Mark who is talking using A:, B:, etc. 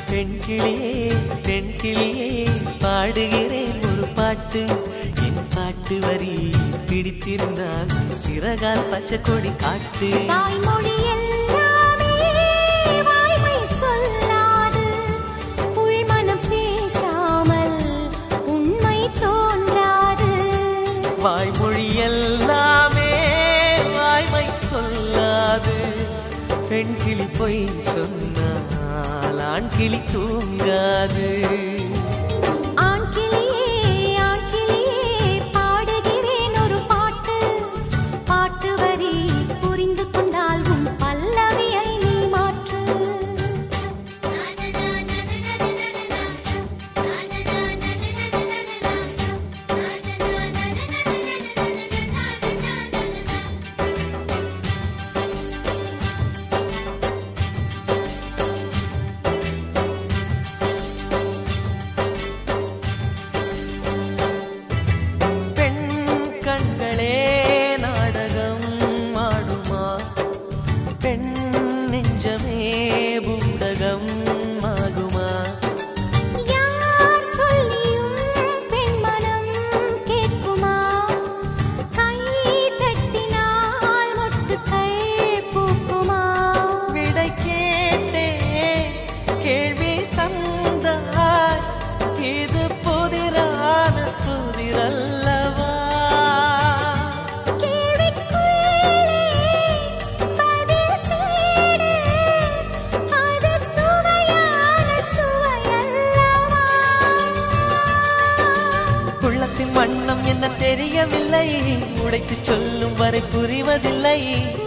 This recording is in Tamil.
A: பெண் கிளியே பெண் கிளியே பாடுகிறேன் ஒரு பாட்டு என் பாட்டு வரி பிடித்திருந்தால் சிறகால் பச்சை கொடி காட்டு
B: தாய்மொழி எல்லாமே வாய்மை சொல்லாது உள்மனம் பேசாமல் உண்மை தோன்றாது
A: வாய்மொழி எல்லாமே வாய்மை சொல்லாது பெண் கிளி பொய் சொன்னால் ஆண் கிளி தூங்காது
B: ஆண் கிளியே ஆண் கிளியே பாடுகிறேன் ஒரு பாட்டு பாட்டு வரி புரிந்து கொண்டால் உன் பல்லவியை நீ மாற்று
A: பெண் கண்களே நாடகம் ஆடுமா பெண் நெஞ்சமே பூடகம் ஆகுமா
B: யார் சொல்லியும் பெண்மனம் கேட்குமா கை தட்டினால் மொட்டுக்கள் பூக்குமா
A: விடை கேட்டே கேள்வி தந்தாய் இது புதிரான புதிரல்லவா
B: கேள்விக்குள்ளே பதில் தேடு அது சுவையான சுவையல்லவா
A: உள்ளத்தின் வண்ணம் என்ன தெரியவில்லை உடைத்து சொல்லும் வரை புரிவதில்லை